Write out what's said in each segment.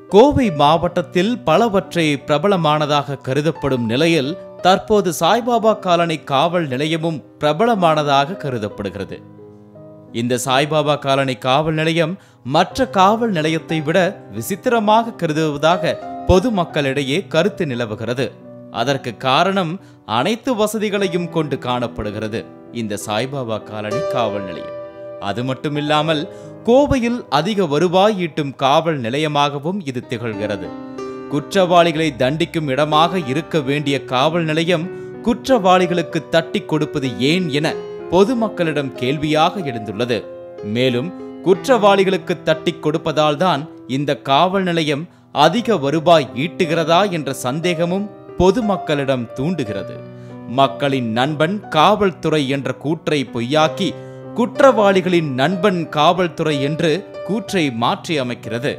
கோவை மாவட்டத்தில் பலவற்றை பிரபலமானதாக கருதப்படும் நிலையில் தற்போது சாய்பாபா காலனி காவல் நிலையமும் பிரபலமானதாக கருதப்படுகிறது இந்த சாய்பாபா காலனி காவல் நிலையம் மற்ற காவல் நிலையத்தை விட விசித்திரமாக கருதுவதாக பொதுமக்களிடையே கருத்து நிலவுகிறது அதற்கு காரணம் அனைத்து வசதிகளையும் கொண்டு காணப்படுகிறது இந்த சாய்பாபா காலனி காவல் நிலையம் அது மட்டுமில்லாமல் கோவையில் அதிக வருவாய் ஈட்டும் காவல் நிலையமாகவும் இது திகழ்கிறது குற்றவாளிகளை தண்டிக்கும் இடமாக இருக்க வேண்டிய காவல் நிலையம் குற்றவாளிகளுக்கு தட்டி கொடுப்பது ஏன் என பொதுமக்களிடம் கேள்வியாக எழுந்துள்ளது மேலும் குற்றவாளிகளுக்கு தட்டி கொடுப்பதால் தான் இந்த காவல் நிலையம் அதிக வருவாய் ஈட்டுகிறதா என்ற சந்தேகமும் பொதுமக்களிடம் தூண்டுகிறது மக்களின் நண்பன் காவல்துறை என்ற கூற்றை பொய்யாக்கி குற்றவாளிகளின் நண்பன் காவல்துறை என்று கூற்றை மாற்றி அமைக்கிறது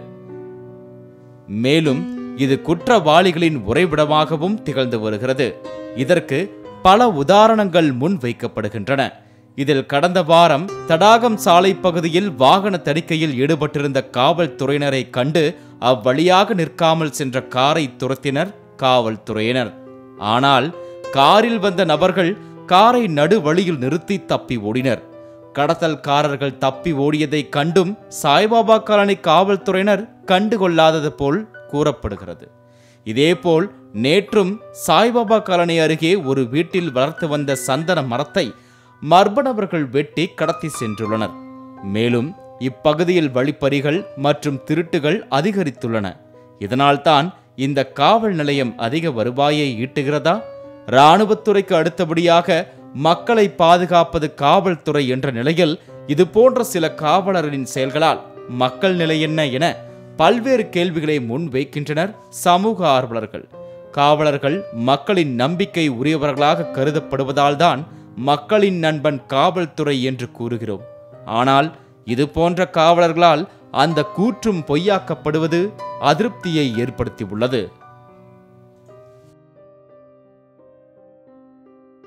மேலும் இது குற்றவாளிகளின் உறைவிடமாகவும் திகழ்ந்து வருகிறது இதற்கு பல உதாரணங்கள் முன் வைக்கப்படுகின்றன இதில் கடந்த வாரம் தடாகம் சாலை பகுதியில் வாகன தணிக்கையில் ஈடுபட்டிருந்த காவல்துறையினரை கண்டு அவ்வழியாக நிற்காமல் சென்ற காரை துரத்தினர் காவல்துறையினர் ஆனால் காரில் வந்த நபர்கள் காரை நடுவழியில் நிறுத்தி தப்பி ஓடினர் கடத்தல்காரர்கள் தப்பி ஓடியதை கண்டும் சாய்பாபா காலனி காவல்துறையினர் கண்டுகொள்ளாதது போல் கூறப்படுகிறது இதேபோல் நேற்றும் சாய்பாபா காலனி அருகே ஒரு வீட்டில் வளர்த்து வந்த சந்தன மரத்தை மர்ம நபர்கள் வெட்டி கடத்தி சென்றுள்ளனர் மேலும் இப்பகுதியில் வழிப்பறிகள் மற்றும் திருட்டுகள் அதிகரித்துள்ளன இதனால்தான் இந்த காவல் நிலையம் அதிக வருவாயை ஈட்டுகிறதா இராணுவத்துறைக்கு அடுத்தபடியாக மக்களை பாதுகாப்பது காவல்துறை என்ற நிலையில் இது போன்ற சில காவலரின் செயல்களால் மக்கள் நிலை என்ன என பல்வேறு கேள்விகளை முன் வைக்கின்றனர் சமூக ஆர்வலர்கள் காவலர்கள் மக்களின் நம்பிக்கை உரியவர்களாக கருதப்படுவதால்தான் மக்களின் நண்பன் காவல்துறை என்று கூறுகிறோம் ஆனால் இது போன்ற காவலர்களால் அந்த கூற்றும் பொய்யாக்கப்படுவது அதிருப்தியை ஏற்படுத்தியுள்ளது